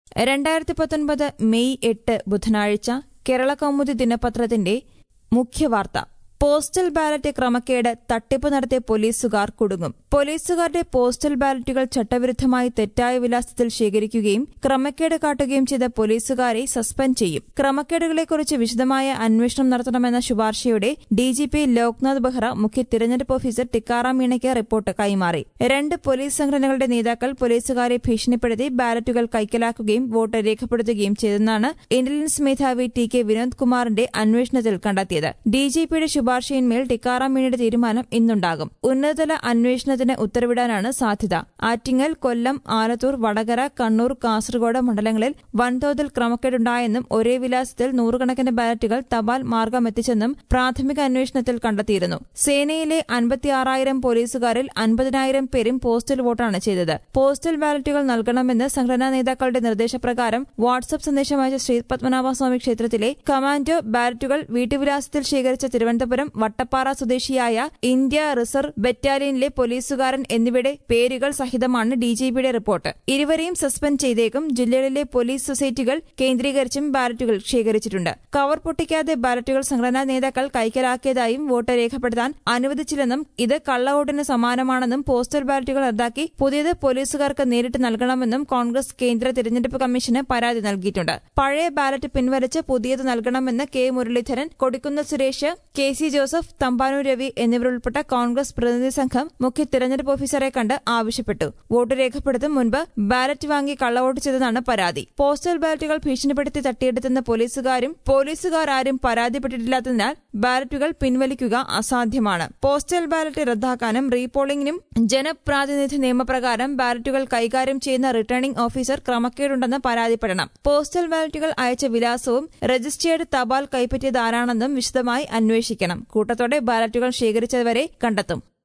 രണ്ടായിരത്തി പത്തൊൻപത് മെയ് എട്ട് ബുധനാഴ്ച കേരള കൗമുദി ദിനപത്രത്തിന്റെ മുഖ്യവാർത്ത പോസ്റ്റൽ ബാലറ്റ് ക്രമക്കേട് തട്ടിപ്പ് നടത്തിയ പോലീസുകാർ കുടുങ്ങും പോലീസുകാരുടെ പോസ്റ്റൽ ബാലറ്റുകൾ ചട്ടവിരുദ്ധമായി തെറ്റായ വിലാസത്തിൽ ശേഖരിക്കുകയും ക്രമക്കേട് കാട്ടുകയും ചെയ്ത പോലീസുകാരെ സസ്പെൻഡ് ചെയ്യും ക്രമക്കേടുകളെക്കുറിച്ച് വിശദമായ അന്വേഷണം നടത്തണമെന്ന ശുപാർശയോടെ ഡിജിപി ലോക്നാഥ് ബെഹ്റ മുഖ്യ തിരഞ്ഞെടുപ്പ് ഓഫീസർ ടിക്കാറാം മീണയ്ക്ക് റിപ്പോർട്ട് കൈമാറി രണ്ട് പോലീസ് സംഘടനകളുടെ നേതാക്കൾ പോലീസുകാരെ ഭീഷണിപ്പെടുത്തി ബാലറ്റുകൾ കൈക്കലാക്കുകയും വോട്ട് രേഖപ്പെടുത്തുകയും ചെയ്തെന്നാണ് ഇന്റലിജൻസ് മേധാവി ടി കെ വിനോദ് കുമാറിന്റെ അന്വേഷണത്തിൽ കണ്ടെത്തിയത് ഡിജിപിയുടെ ശുപാർശയിന്മേൽ ടിക്കാറാം മീണയുടെ തീരുമാനം ഇന്നുണ്ടാകും ഉന്നതതല അന്വേഷണത്തിന് ഉത്തരവിടാനാണ് സാധ്യത ആറ്റിങ്ങൽ കൊല്ലം ആലത്തൂർ വടകര കണ്ണൂർ കാസർഗോഡ് മണ്ഡലങ്ങളിൽ വൻതോതിൽ ക്രമക്കേടുണ്ടായെന്നും ഒരേ വിലാസത്തിൽ നൂറുകണക്കിന് ബാലറ്റുകൾ തപാൽ മാർഗമെത്തിച്ചെന്നും പ്രാഥമിക അന്വേഷണത്തിൽ കണ്ടെത്തിയിരുന്നു സേനയിലെ അൻപത്തിയാറായിരം പോലീസുകാരിൽ അൻപതിനായിരം പേരും പോസ്റ്റൽ വോട്ടാണ് ചെയ്തത് പോസ്റ്റൽ ബാലറ്റുകൾ നൽകണമെന്ന് സംഘടനാ നേതാക്കളുടെ നിർദ്ദേശപ്രകാരം വാട്സ്ആപ്പ് സന്ദേശം അയച്ച ശ്രീ പത്മനാഭസ്വാമി ക്ഷേത്രത്തിലെ കമാൻഡോ ബാലറ്റുകൾ വീട്ടുവിലാസത്തിൽ ശേഖരിച്ച തിരുവനന്തപുരം വട്ടപ്പാറ സ്വദേശിയായ ഇന്ത്യ റിസർവ് ബറ്റാലിയനിലെ പോലീസുകാരൻ എന്നിവയുടെ പേരുകൾ സഹിതമാണ് ഡിജിപിയുടെ റിപ്പോർട്ട് ഇരുവരെയും സസ്പെൻഡ് ചെയ്തേക്കും ജില്ലകളിലെ പോലീസ് സൊസൈറ്റികൾ കേന്ദ്രീകരിച്ചും ബാലറ്റുകൾ ശേഖരിച്ചിട്ടുണ്ട് കവർ പൊട്ടിക്കാതെ ബാലറ്റുകൾ സംഘടനാ നേതാക്കൾ കൈക്കലാക്കിയതായും വോട്ട് രേഖപ്പെടുത്താൻ അനുവദിച്ചില്ലെന്നും ഇത് കള്ളവോട്ടിന് സമാനമാണെന്നും പോസ്റ്റൽ ബാലറ്റുകൾ റദ്ദാക്കി പുതിയത് പോലീസുകാർക്ക് നേരിട്ട് നൽകണമെന്നും കോൺഗ്രസ് കേന്ദ്ര തിരഞ്ഞെടുപ്പ് കമ്മീഷന് പരാതി നൽകിയിട്ടുണ്ട് പഴയ ബാലറ്റ് പിൻവലിച്ച് പുതിയത് നൽകണമെന്ന് K Muraleedharan Kodikunnil Suresh K C Joseph Thampanoor Ravi എന്നിവരുൾപ്പെട്ട കോൺഗ്രസ് പ്രതിനിധി സംഘം മുഖ്യ തിരഞ്ഞെടുപ്പ് ഓഫീസറെ കണ്ട് ആവശ്യപ്പെട്ടു വോട്ട് രേഖപ്പെടുത്തും മുൻപ് ബാലറ്റ് വാങ്ങി കള്ളവോട്ട് ചെയ്തതാണ് പരാതി പോസ്റ്റൽ ബാലറ്റുകൾ ഭീഷണിപ്പെടുത്തി തട്ടിയെടുത്തെന്ന് പോലീസുകാരും പോലീസുകാർ ആരും പരാതിപ്പെട്ടിട്ടില്ലാത്തതിനാൽ ബാലറ്റുകൾ പിൻവലിക്കുക അസാധ്യമാണ് പോസ്റ്റൽ ബാലറ്റ് റദ്ദാക്കാനും റീപോളിംഗിനും ജനപ്രാതിനിധ്യ നിയമപ്രകാരം ബാലറ്റുകൾ കൈകാര്യം ചെയ്യുന്ന റിട്ടേണിംഗ് ഓഫീസർ ക്രമക്കേടുണ്ടെന്ന് പരാതിപ്പെടണം പോസ്റ്റൽ ബാലറ്റുകൾ അയച്ച വിലാസവും രജിസ്റ്റേർഡ് തപാൽ കൈപ്പറ്റിയതാരാണെന്നും വിശദമായി അന്വേഷിക്കണം കൂട്ടത്തോടെ ബാലറ്റുകൾ ശേഖരിച്ചവരെ കണ്ടെത്തും